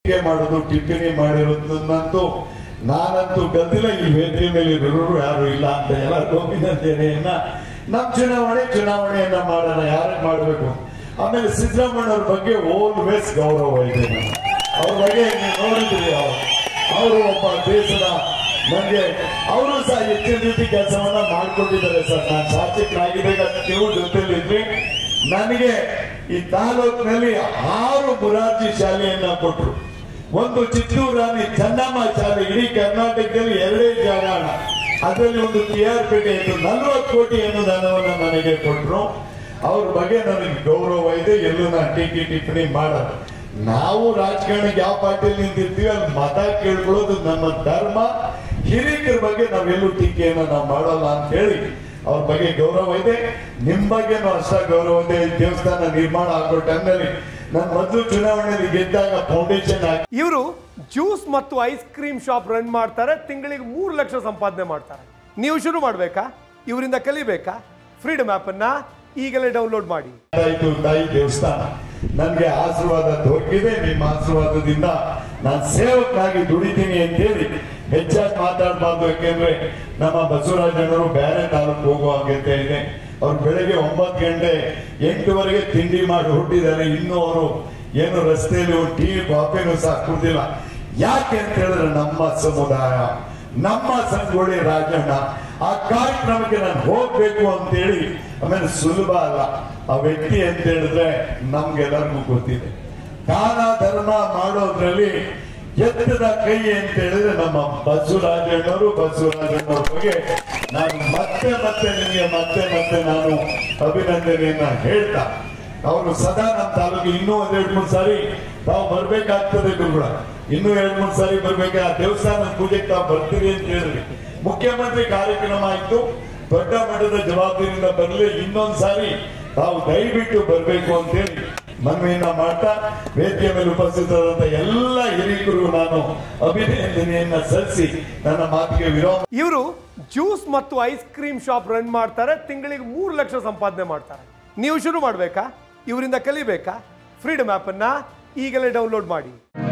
ಟೀಕೆ ಮಾಡೋದು ಟಿಪ್ಪಣಿ ಮಾಡಿರೋದನ್ನಂತೂ ನಾನಂತೂ ಗದ್ದಿಲ್ಲ ಈ ವೇದಿಕೆ ಮೇಲೆ ಇರೋರು ಯಾರು ಇಲ್ಲ ಅಂತ ಎಲ್ಲ ಗೋಪಿನಂತೆಯನ್ನ ನಮ್ ಚುನಾವಣೆ ಚುನಾವಣೆಯನ್ನ ಮಾಡೋಣ ಯಾರು ಮಾಡ್ಬೇಕು ಆಮೇಲೆ ಸಿದ್ದರಾಮಯ್ಯವ್ರ ಬಗ್ಗೆ ಓಲ್ವೇಸ್ ಗೌರವ ಇದೆ ನನಗೆ. ಅವ್ರ ಬಗ್ಗೆ ನೀವು ನೋಡಿದ್ರಿ ಅವ್ರು ಅವರು ಒಬ್ಬ ದೇಶದ ನನಗೆ ಅವರು ಸಹ ಹೆಚ್ಚಿನ ರೀತಿ ಕೆಲಸವನ್ನ ಮಾಡ್ಕೊಂಡಿದ್ದಾರೆ ಸರ್ ನಾನು ಶಾಸಕರಾಗಿದ್ದಾಗ ನೀವು ಜೊತೆಲಿದ್ರಿ ನನಗೆ ಈ ತಾಲೂಕಿನಲ್ಲಿ ಆರು ಮುರಾರ್ಜಿ ಶಾಲೆಯನ್ನ ಕೊಟ್ಟರು ಒಂದು ಚಿತ್ತೂರು ರಾಣಿ ಚೆನ್ನಮ್ಮ ಶಾಲೆ ಇಡೀ ಕರ್ನಾಟಕದಲ್ಲಿ ಎರಡೇ ಜಾಗ ಅದರಲ್ಲಿ ಒಂದು ಕೆ ಆರ್ ಪೇಟೆ ಇತ್ತು ನಲ್ವತ್ತು ಕೋಟಿ ಅನುದಾನವನ್ನ ನನಗೆ ಕೊಟ್ಟರು ಅವ್ರ ಬಗ್ಗೆ ನನಗೆ ಗೌರವ ಇದೆ ಎಲ್ಲೂ ನಾನು ಟೀಕೆ ಟಿಪ್ಪಣಿ ಮಾಡೋದು ನಾವು ರಾಜಕಾರಣಕ್ಕೆ ಯಾವ ಪಾರ್ಟಿಯಲ್ಲಿ ನಿಂತಿರ್ತೀವಿ ಅಲ್ಲಿ ಮತ ಕೇಳ್ಕೊಳ್ಳೋದು ನಮ್ಮ ಧರ್ಮ ಹಿರಿಯರ ಬಗ್ಗೆ ನಾವೆಲ್ಲೂ ಟೀಕೆಯನ್ನ ನಾವು ಮಾಡೋಲ್ಲ ಅಂತ ಹೇಳಿ ಅವ್ರ ಬಗ್ಗೆ ಗೌರವ ಇದೆ ನಿಮ್ ಬಗ್ಗೆನೂ ಅಷ್ಟ ಗೌರವ ಇದೆ ಈ ದೇವಸ್ಥಾನ ನಿರ್ಮಾಣ ಆಗೋ ಟೈಮ್ನಲ್ಲಿ ನಾನು ಮೊದಲು ಚುನಾವಣೆಯಲ್ಲಿ ಗೆದ್ದಾಗ ಫೌಂಡೇಶನ್ ಹಾಕಿ ಇವರು ಜ್ಯೂಸ್ ಮತ್ತು ಐಸ್ ಕ್ರೀಮ್ ಶಾಪ್ ರನ್ ಮಾಡ್ತಾರೆ ತಿಂಗಳಿಗೆ ಮೂರು ಲಕ್ಷ ಸಂಪಾದನೆ ಮಾಡ್ತಾರೆ ನೀವು ಶುರು ಮಾಡಬೇಕಾ ಇವರಿಂದ ಕಲಿಬೇಕಾ ಫ್ರೀಡಮ್ ಅನ್ನ ಈಗಲೇ ಡೌನ್ಲೋಡ್ ಮಾಡಿ ಆಯ್ತು ತಾಯಿ ದೇವಸ್ಥಾನ ನನ್ಗೆ ಆಶೀರ್ವಾದ ದೊರಕಿದೆ ನಿಮ್ಮ ಆಶೀರ್ವಾದದಿಂದ ನಾನು ಸೇವಕನಾಗಿ ದುಡಿತೀನಿ ಅಂತೇಳಿ ಹೆಚ್ಚಾಗಿ ಮಾತಾಡಬಾರ್ದು ಯಾಕೆಂದ್ರೆ ನಮ್ಮ ಬಸವರಾಜನವರು ಬೇರೆ ತಾಲೂಕು ಹೋಗುವ ಅಗತ್ಯ ಇದೆ ಅವ್ರು ಬೆಳಗ್ಗೆ ಒಂಬತ್ತು ಗಂಟೆ ಎಂಟುವರೆಗೆ ತಿಂಡಿ ಮಾಡಿ ಹುಟ್ಟಿದ್ದಾರೆ ಇನ್ನೂ ಅವರು ಏನು ರಸ್ತೆಯಲ್ಲಿ ಒಂದು ಟೀ ಕಾಫಿನೂ ಸಹ ಕುಡ್ದಿಲ್ಲ ಯಾಕೆ ಅಂತ ಹೇಳಿದ್ರೆ ನಮ್ಮ ಸಮುದಾಯ ನಮ್ಮ ಸಂಗೊಳ್ಳಿ ರಾಜಣ್ಣ ಆ ಕಾರ್ಯಕ್ರಮಕ್ಕೆ ನಾನು ಹೋಗ್ಬೇಕು ಅಂತೇಳಿ ಆಮೇಲೆ ಸುಲಭ ಅಲ್ಲ ಆ ವ್ಯಕ್ತಿ ಅಂತ ಹೇಳಿದ್ರೆ ನಮ್ಗೆಲ್ಲರಿಗೂ ಗೊತ್ತಿದೆ ದಾನ ಧರ್ಮ ಮಾಡೋದ್ರಲ್ಲಿ ಎತ್ತದ ಕೈ ಅಂತ ಹೇಳಿದ್ರೆ ನಮ್ಮ ಬಸವರಾಜಣ್ಣವರು ಬಸವರಾಜಣ್ಣವ್ರ ಬಗ್ಗೆ ನಾನು ಮತ್ತೆ ಮತ್ತೆ ನಿಮಗೆ ಮತ್ತೆ ಮತ್ತೆ ನಾನು ಅಭಿನಂದನೆಯನ್ನ ಹೇಳ್ತಾ ಅವರು ಸದಾ ನಮ್ಮ ತಾಲೂಕು ಇನ್ನೂ ಒಂದ್ ಎರಡ್ ಮೂರು ಸಾರಿ ತಾವು ಬರ್ಬೇಕಾಗ್ತದೆ ಗುರುಗಳ ಇನ್ನೂ ಎರಡ್ ಮೂರು ಸಾರಿ ಬರ್ಬೇಕಾ ದೇವಸ್ಥಾನ ಪೂಜೆಗೆ ತಾವು ಬರ್ತೀರಿ ಅಂತ ಹೇಳಿದ್ರಿ ಮುಖ್ಯಮಂತ್ರಿ ಕಾರ್ಯಕ್ರಮ ಆಯ್ತು ದೊಡ್ಡ ಮಟ್ಟದ ಜವಾಬ್ದಾರಿಯಿಂದ ಬರಲಿ ಇನ್ನೊಂದ್ ಸಾರಿ ತಾವು ದಯವಿಟ್ಟು ಬರ್ಬೇಕು ಅಂತೇಳಿ ಮನವಿಯನ್ನ ಮಾಡ್ತಾ ವೇದಿಕೆ ಮೇಲೆ ಉಪಸ್ಥಿತರಾದಂತ ಎಲ್ಲ ಹಿರಿಯರಿಗೂ ನಾನು ಅಭಿನಂದನೆಯನ್ನ ಸಲ್ಲಿಸಿ ನನ್ನ ಮಾತಿಗೆ ವಿರೋಧ ಇವರು ಜ್ಯೂಸ್ ಮತ್ತು ಐಸ್ ಕ್ರೀಮ್ ಶಾಪ್ ರನ್ ಮಾಡ್ತಾರೆ ತಿಂಗಳಿಗೆ ಮೂರು ಲಕ್ಷ ಸಂಪಾದನೆ ಮಾಡ್ತಾರೆ ನೀವು ಶುರು ಮಾಡಬೇಕಾ ಇವರಿಂದ ಕಲಿಬೇಕಾ ಫ್ರೀಡಮ್ ಅನ್ನ ಈಗಲೇ ಡೌನ್ಲೋಡ್ ಮಾಡಿ